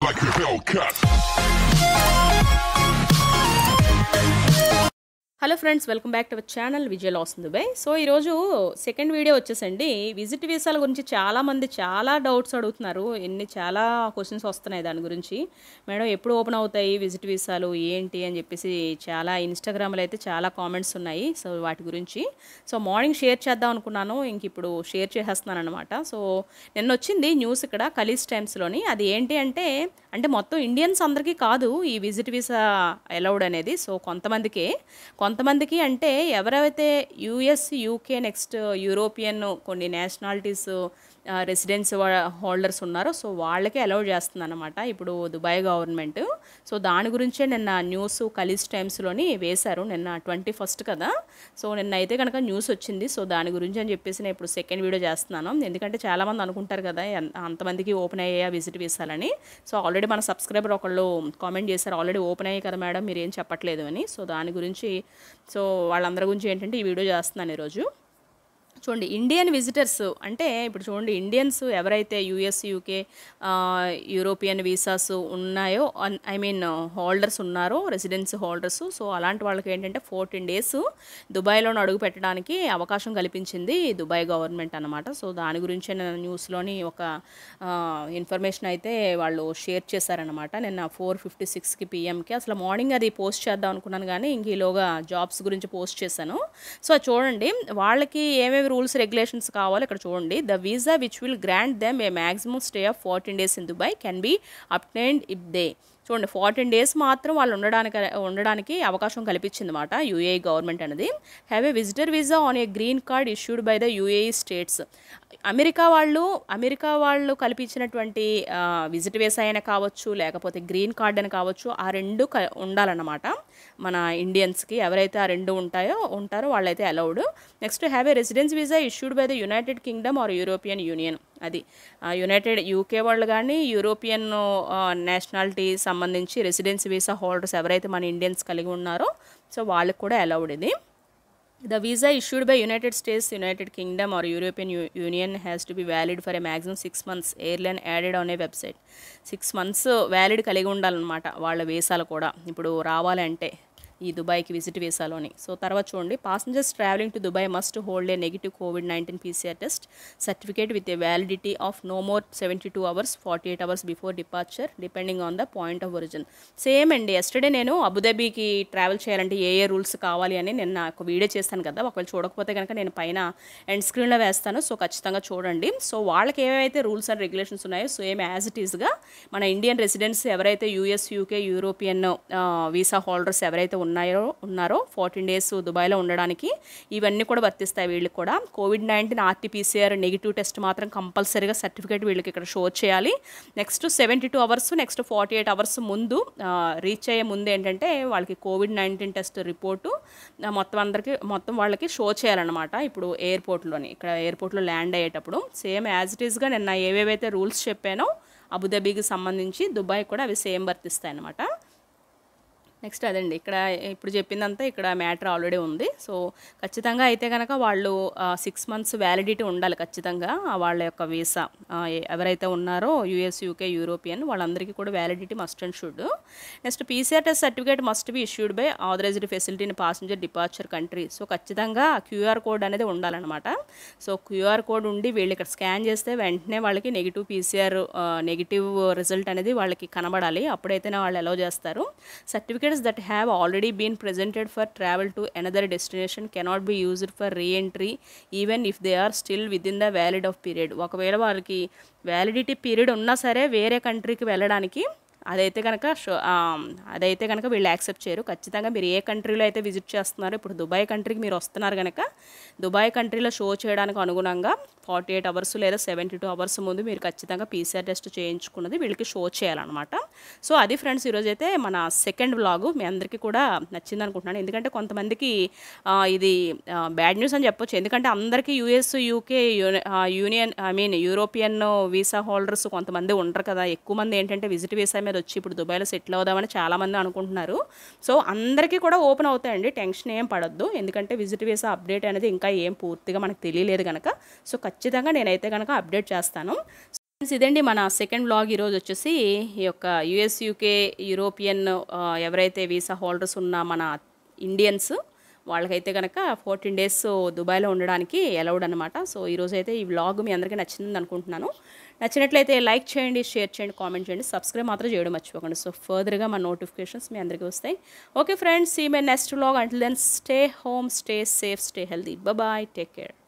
like a Hellcat. Hello friends welcome back to our channel Vijay లాస్ Dubai so ఈరోజు second video వచ్చేసండి visit వీసాల గురించి చాలామంది చాలా డౌట్స్ అడుగుతున్నారు ఎన్ని చాలా క్వశ్చన్స్ వస్తున్నాయి దాని గురించి మేడం ఎప్పుడు ఓపెన్ అవుతాయి విజిట్ వీసాలు ఏంటి అని చెప్పేసి చాలా ఇన్స్టాగ్రామ్లో అయితే చాలా కామెంట్స్ ఉన్నాయి సో వాటి గురించి సో మార్నింగ్ షేర్ చేద్దాం అనుకున్నాను ఇంక ఇప్పుడు షేర్ చేసేస్తున్నాను అనమాట సో నిన్న వచ్చింది న్యూస్ ఇక్కడ కలీస్ టైమ్స్లోని అది ఏంటి అంటే అంటే మొత్తం ఇండియన్స్ అందరికీ కాదు ఈ విజిట్ వీసా అలౌడ్ అనేది సో కొంతమందికే కొంతమందికి అంటే ఎవరైతే యూఎస్ యూకే నెక్స్ట్ యూరోపియన్ కొన్ని నేషనాలిటీస్ రెసిడెన్స్ హోల్డర్స్ ఉన్నారో సో వాళ్ళకే అలౌ చేస్తుంది అనమాట ఇప్పుడు దుబాయ్ గవర్నమెంట్ సో దాని గురించే నిన్న న్యూస్ కలీస్ టైమ్స్లోని వేశారు నిన్న ట్వంటీ ఫస్ట్ కదా సో నిన్న అయితే కనుక న్యూస్ వచ్చింది సో దాని గురించి అని చెప్పేసి నేను ఇప్పుడు సెకండ్ వీడియో చేస్తున్నాను ఎందుకంటే చాలామంది అనుకుంటారు కదా ఎన్- అంతమందికి ఓపెన్ అయ్యాయా విజిట్ వీసాలని సో ఆల్రెడీ మన సబ్స్క్రైబర్ ఒకళ్ళు కామెంట్ చేశారు ఆల్రెడీ ఓపెన్ అయ్యాయి కదా మేడం మీరు ఏం చెప్పట్లేదు అని సో దాని గురించి సో వాళ్ళందరి గురించి ఏంటంటే ఈ వీడియో చేస్తున్నాను ఈరోజు చూడండి ఇండియన్ విజిటర్స్ అంటే ఇప్పుడు చూడండి ఇండియన్స్ ఎవరైతే యూఎస్ యూకే యూరోపియన్ వీసాస్ ఉన్నాయో ఐ మీన్ హోల్డర్స్ ఉన్నారో రెసిడెన్స్ హోల్డర్స్ సో అలాంటి వాళ్ళకి ఏంటంటే ఫోర్టీన్ డేస్ దుబాయ్లో అడుగు పెట్టడానికి అవకాశం కల్పించింది దుబాయ్ గవర్నమెంట్ అనమాట సో దాని గురించి నేను న్యూస్లోని ఒక ఇన్ఫర్మేషన్ అయితే వాళ్ళు షేర్ చేశారనమాట నిన్న ఫోర్ ఫిఫ్టీ సిక్స్కి పిఎంకి అసలు మార్నింగ్ అది పోస్ట్ చేద్దాం అనుకున్నాను కానీ ఇంక ఈలోగా జాబ్స్ గురించి పోస్ట్ చేశాను సో అది చూడండి వాళ్ళకి ఏమేమి రూల్స్ రెగ్యులేషన్స్ కావాలో ఇక్కడ చూడండి the visa which will grant them a maximum stay of fourteen days in Dubai can be obtained if they చూడండి ఫార్టీన్ డేస్ మాత్రం వాళ్ళు ఉండడానికి ఉండడానికి అవకాశం కల్పించింది అనమాట యూఏఈ గవర్నమెంట్ అనేది have a visitor visa on a green card issued by the UAE states America వాళ్ళు అమెరికా వాళ్ళు కల్పించినటువంటి విజిట్ వీసా అయినా కావచ్చు లేకపోతే గ్రీన్ కార్డ్ అని కావచ్చు ఆ రెండు క ఉండాలన్నమాట మన ఇండియన్స్కి ఎవరైతే ఆ రెండు ఉంటాయో ఉంటారో వాళ్ళైతే allowed next have a residence visa issued by the United Kingdom or European Union అది యునైటెడ్ యూకే వాళ్ళు కానీ యూరోపియన్ నేషనాలిటీ సంబంధించి రెసిడెన్స్ వీసా హోల్డర్స్ ఎవరైతే మన ఇండియన్స్ కలిగి ఉన్నారో సో వాళ్ళకి కూడా అలౌడ్ ఇది The visa issued by United States, United Kingdom or European U- Union has to be valid for a maximum six months. Airline added on a website. Six months valid కలిగి ఉండాలన్నమాట వాళ్ళ వీసాలు కూడా ఇప్పుడు రావాలంటే ఈ దుబాయ్కి విజిట్ వీసాలోని సో తర్వాత చూడండి passengers travelling to Dubai must hold a negative Covid nineteen PCR test certificate with a validity of no more seventy two hours forty eight hours before departure depending on the point of origin same అండి yesterday నేను అబుదాబీకి travel చేయాలంటే ఏ ఏ rules కావాలి అని నేను ఒక video చేస్తాను కదా ఒకవేళ చూడకపోతే కనుక నేను పైన ఎండ్ స్క్రీన్లో వేస్తాను సో ఖచ్చితంగా చూడండి సో వాళ్ళకి ఏవైతే రూల్స్ అండ్ రెగ్యులేషన్స్ ఉన్నాయో సేమ్ యాజ్ ఇట్ ఈస్గా మన ఇండియన్ రెసిడెంట్స్ ఎవరైతే US UK European visa holders ఎవరైతే ఉన్నాయో ఉన్నారో ఫార్టీన్ డేస్ దుబాయ్లో ఉండడానికి ఇవన్నీ కూడా వర్తిస్తాయి వీళ్ళకి కూడా Covid nineteen RTPCR negative test మాత్రం కంపల్సరీగా సర్టిఫికేట్ వీళ్ళకి ఇక్కడ షో చేయాలి next seventy two hours next forty eight hours ముందు రీచ్ అయ్యే ముందు ఏంటంటే వాళ్ళకి కోవిడ్ నైన్టీన్ టెస్ట్ రిపోర్టు ఆ, మొత్తం అందరికీ మొత్తం వాళ్ళకి షో చేయాలన్నమాట ఇప్పుడు ఎయిర్పోర్ట్లోని ఇక్కడ ఎయిర్పోర్ట్లో ల్యాండ్ అయ్యేటప్పుడు సేమ్ యాజ్ ఇట్ ఈస్గా నిన్న ఏవేవైతే రూల్స్ చెప్పానో అబుదాబీకి సంబంధించి దుబాయ్ కూడా అవి సేమ్ వర్తిస్తాయి అన్నమాట నెక్స్ట్ అదండి ఇక్కడ ఇప్పుడు చెప్పిందంతా ఇక్కడ మ్యాటర్ ఆల్రెడీ ఉంది సో ఖచ్చితంగా అయితే కనుక వాళ్ళు సిక్స్ మంత్స్ వ్యాలిడిటీ ఉండాలి ఖచ్చితంగా ఆ వాళ్ళ యొక్క వీసా ఆ, ఎ- ఎవరైతే ఉన్నారో యూఎస్ యూకే యూరోపియన్ వాళ్ళందరికీ కూడా validity must and should next PCR test certificate must be issued by authorized facility in passenger departure country so ఖచ్చితంగా క్యూఆర్ కోడ్ అనేది ఉండాలన్నమాట సో క్యూఆర్ కోడ్ ఉండి వీళ్ళు ఇక్కడ స్కాన్ చేస్తే వెంటనే వాళ్ళకి నెగిటివ్ పీసీఆర్ నెగిటివ్ రిజల్ట్ అనేది వాళ్ళకి కనబడాలి అప్పుడైతేనే వాళ్ళు అలౌ చేస్తారు certificates that have already been presented for travel to another destination cannot be used for reentry even if they are still within the valid of period ఒకవేళ వాళ్ళకి validity period ఉన్నా సరే వేరే కంట్రీకి వెళ్ళడానికి అదైతే కనుక షో- ఆ, అదైతే కనుక వీళ్ళు యాక్సెప్ట్ చేయరు ఖచ్చితంగా మీరు ఏ కంట్రీలో అయితే విజిట్ చేస్తున్నారో ఇప్పుడు దుబాయ్ కంట్రీకి మీరు వస్తున్నారు కనుక దుబాయ్ కంట్రీలో షో చేయడానికి అనుగుణంగా ఫార్టీ ఎయిట్ అవర్స్ లేదా సెవెంటీ టూ అవర్స్ ముందు మీరు ఖచ్చితంగా పీసీఆర్ టెస్ట్ చేయించుకున్నది వీళ్ళకి షో చేయాలన్నమాట సో అది ఫ్రెండ్స్ ఈరోజు అయితే మన సెకండ్ వ్లాగ్ మీ అందరికీ కూడా నచ్చింది అనుకుంటున్నాను ఎందుకంటే కొంతమందికి ఆ, ఇది బ్యాడ్ న్యూస్ అని చెప్పొచ్చు ఎందుకంటే అందరికీ US UK union I mean European visa holders కొంతమంది ఉండరు కదా ఎక్కువ మంది ఏంటంటే విజిట్ వీసా మీద వచ్చి ఇప్పుడు దుబాయ్లో సెటిల్ అవుదామని చాలామంది అనుకుంటున్నారు సో అందరికీ కూడా ఓపెన్ అవుతాయండి టెన్షన్ ఏం పడొద్దు ఎందుకంటే విజిట్ వీసా అప్డేట్ అనేది ఇంకా ఏం పూర్తిగా మనకు తెలియలేదు కనుక సో ఖచ్చితంగా నేనైతే కనుక అప్డేట్ చేస్తాను ఫ్రెండ్స్ ఇదండి మన సెకండ్ బ్లాగ్ ఈరోజు వచ్చేసి ఈ యొక్క యుఎస్ యూకే యూరోపియన్ ఆ, ఎవరైతే వీసా హోల్డర్స్ ఉన్న మన ఇండియన్స్ వాళ్ళకైతే కనుక ఫోర్టీన్ డేస్ దుబాయ్లో ఉండడానికి అలౌడ్ అనమాట సో ఈరోజు అయితే ఈ వ్లాగ్ మీ అందరికీ నచ్చింది అనుకుంటున్నాను నచ్చినట్లయితే లైక్ చేయండి షేర్ చేయండి కామెంట్ చేయండి సబ్స్క్రైబ్ మాత్రం చేయడం మర్చిపోకండి సో ఫర్దర్గా మా నోటిఫికేషన్స్ మీ అందరికీ వస్తాయి ఓకే ఫ్రెండ్స్ ఈ my next vlog until then stay home stay safe stay healthy bye take care